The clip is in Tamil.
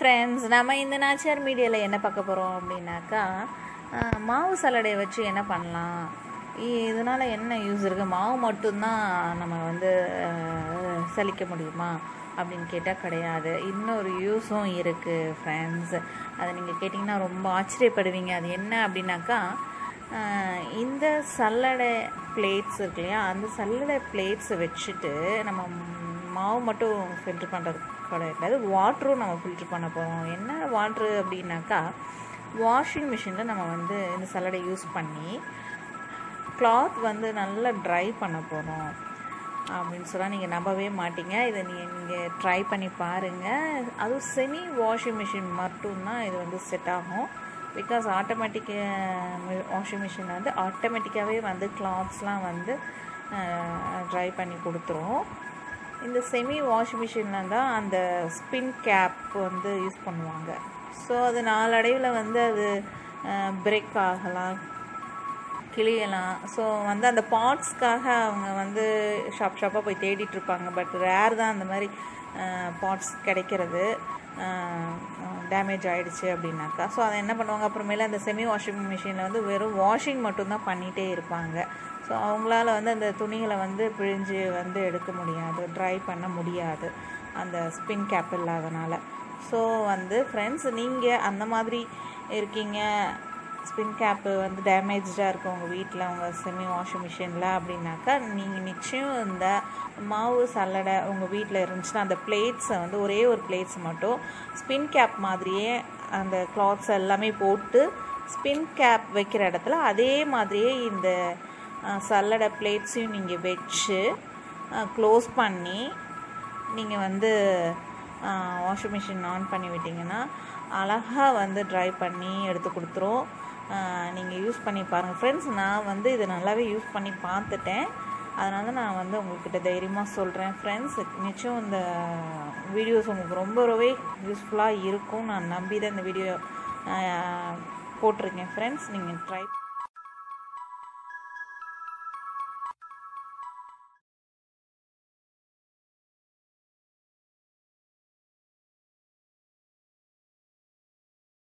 ஃப்ரெண்ட்ஸ் நம்ம இந்த நாச்சியார் மீடியாவில் என்ன பார்க்க போகிறோம் அப்படின்னாக்கா ஆஹ், மாவு சல்லடையை வச்சு என்ன பண்ணலாம் இ- இதனால என்ன யூஸ் இருக்குது மாவு மட்டும்தான் நம்ம வந்து ஆஹ், சலிக்க முடியுமா அப்படின்னு கேட்டால் கிடையாது இன்னொரு யூஸும் இருக்குது ஃப்ரெண்ட்ஸ் அதை நீங்கள் கேட்டிங்கன்னா ரொம்ப ஆச்சரியப்படுவீங்க அது என்ன அப்படின்னாக்கா ஆஹ், இந்த சல்லடை பிளேட்ஸ் இருக்கு இல்லையா அந்த சல்லடை பிளேட்ஸை வச்சுட்டு நம்ம மாவு மட்டும் ஃபில்டர் பண்ணுறது கிடையாது வாட்டரும் நம்ம ஃபில்டர் பண்ண போகிறோம் என்ன வாட்ரு அப்படின்னாக்கா வாஷிங் மிஷினில் நம்ம வந்து இந்த சல்லடை யூஸ் பண்ணி கிளாத் வந்து நல்லா ட்ரை பண்ண போகிறோம் அப்படின்னு சொன்னால் நீங்கள் நம்பவே மாட்டீங்க இதை நீங்கள் நீங்கள் ட்ரை பண்ணி பாருங்கள் அதுவும் செமி வாஷிங் மிஷின் மட்டும்தான் இது வந்து செட் ஆகும் பிகாஸ் ஆட்டோமேட்டிக் வாஷிங் மிஷின் வந்து ஆட்டோமேட்டிக்காகவே வந்து கிளாத்ஸ்லாம் வந்து ட்ரை பண்ணி கொடுத்துரும் இந்த செமி வாஷிங் மிஷினில் தான் அந்த ஸ்பின் கேப் வந்து யூஸ் பண்ணுவாங்க ஸோ அது நாளடைவில் வந்து அது பிரேக் ஆகலாம் கிளியலாம் ஸோ வந்து அந்த பார்ட்ஸ்க்காக அவங்க வந்து ஷாப் ஷாப்பாக போய் தேடிட்டு இருப்பாங்க பட் ரேர் தான் அந்த மாதிரி பார்ட்ஸ் கிடைக்கிறது டேமேஜ் ஆயிடுச்சு அப்படின்னாக்கா ஸோ அதை என்ன பண்ணுவாங்க அப்புறமேல அந்த செமி வாஷிங் மிஷினில் வந்து வெறும் வாஷிங் மட்டும்தான் பண்ணிகிட்டே இருப்பாங்க ஸோ அவங்களால வந்து அந்த துணிகளை வந்து பிழிஞ்சு வந்து எடுக்க முடியாது ட்ரை பண்ண முடியாது அந்த ஸ்பின் கேப் இல்லாதனால ஸோ வந்து ஃப்ரெண்ட்ஸ் நீங்கள் அந்த மாதிரி இருக்கீங்க ஸ்பின் கேப்பு வந்து டேமேஜாக இருக்குது உங்கள் வீட்டில் உங்கள் செமி வாஷிங் மிஷினில் அப்படின்னாக்கா நீங்கள் நிச்சயம் இந்த மாவு சல்லடை உங்கள் வீட்டில் இருந்துச்சுன்னா அந்த பிளேட்ஸை வந்து ஒரே ஒரு பிளேட்ஸ் மட்டும் ஸ்பின் கேப் மாதிரியே அந்த கிளாத்ஸ் எல்லாமே போட்டு ஸ்பின் கேப் வைக்கிற இடத்துல அதே மாதிரியே இந்த அஹ், சல்லடை பிளேட்ஸையும் நீங்கள் வச்சு க்ளோஸ் பண்ணி நீங்கள் வந்து வாஷிங் மிஷின் ஆன் பண்ணி விட்டிங்கன்னா அழகாக வந்து ட்ரை பண்ணி எடுத்து கொடுத்துரும் நீங்கள் யூஸ் பண்ணி பாருங்கள் ஃப்ரெண்ட்ஸ் நான் வந்து இதை நல்லாவே யூஸ் பண்ணி பார்த்துட்டேன் அதனால நான் வந்து உங்கள்கிட்ட தைரியமாக சொல்கிறேன் ஃப்ரெண்ட்ஸ் நிச்சயம் இந்த வீடியோஸ் உங்களுக்கு ரொம்ப ரொம்பவே யூஸ்ஃபுல்லாக இருக்கும் நான் நம்பி தான் இந்த வீடியோ போட்டிருக்கேன் ஃப்ரெண்ட்ஸ் நீங்கள் ட்ரை